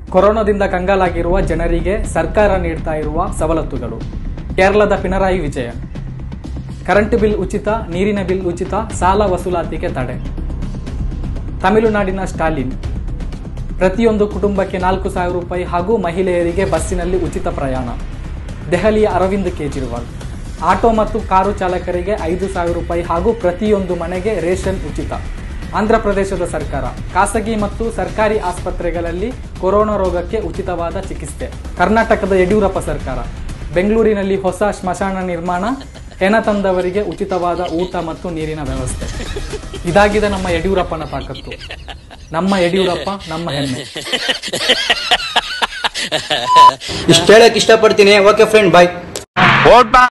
ಕೊರೋನಾದಿಂದ ಕಂಗಾಲಾಗಿರುವ ಜನರಿಗೆ ಸರ್ಕಾರ ನೀಡ್ತಾ ಇರುವ ಸವಲತ್ತುಗಳು ಕೇರಳದ ಪಿಣರಾಯಿ ವಿಜಯ ಕರೆಂಟ್ ಬಿಲ್ ಉಚಿತ ನೀರಿನ ಬಿಲ್ ಉಚಿತ ಸಾಲ ವಸೂಲಾತಿಗೆ ತಡೆ ತಮಿಳುನಾಡಿನ ಸ್ಟಾಲಿನ್ ಪ್ರತಿಯೊಂದು ಕುಟುಂಬಕ್ಕೆ ನಾಲ್ಕು ಸಾವಿರ ರೂಪಾಯಿ ಹಾಗೂ ಮಹಿಳೆಯರಿಗೆ ಬಸ್ಸಿನಲ್ಲಿ ಉಚಿತ ಪ್ರಯಾಣ ದೆಹಲಿಯ ಅರವಿಂದ್ ಕೇಜ್ರಿವಾಲ್ ಆಟೋ ಮತ್ತು ಕಾರು ಚಾಲಕರಿಗೆ ಐದು ಸಾವಿರ ರೂಪಾಯಿ ಹಾಗೂ ಪ್ರತಿಯೊಂದು ಮನೆಗೆ ರೇಷನ್ ಉಚಿತ ಆಂಧ್ರಪ್ರದೇಶದ ಸರ್ಕಾರ ಖಾಸಗಿ ಮತ್ತು ಸರ್ಕಾರಿ ಆಸ್ಪತ್ರೆಗಳಲ್ಲಿ ಕೊರೋನಾ ರೋಗಕ್ಕೆ ಉಚಿತವಾದ ಚಿಕಿತ್ಸೆ ಕರ್ನಾಟಕದ ಯಡಿಯೂರಪ್ಪ ಸರ್ಕಾರ ಬೆಂಗಳೂರಿನಲ್ಲಿ ಹೊಸ ಸ್ಮಶಾನ ನಿರ್ಮಾಣ ಹೆಣ ತಂದವರಿಗೆ ಉಚಿತವಾದ ಊಟ ಮತ್ತು ನೀರಿನ ವ್ಯವಸ್ಥೆ ಇದಾಗಿದೆ ನಮ್ಮ ಯಡಿಯೂರಪ್ಪನ ತಾಕತ್ತು ನಮ್ಮ ಯಡಿಯೂರಪ್ಪ ನಮ್ಮ ಹೆಮ್ಮೆ ಇಷ್ಟು ಹೇಳಕ್ ಇಷ್ಟಪಡ್ತೀನಿ ಓಕೆ ಫ್ರೆಂಡ್ ಬಾಯ್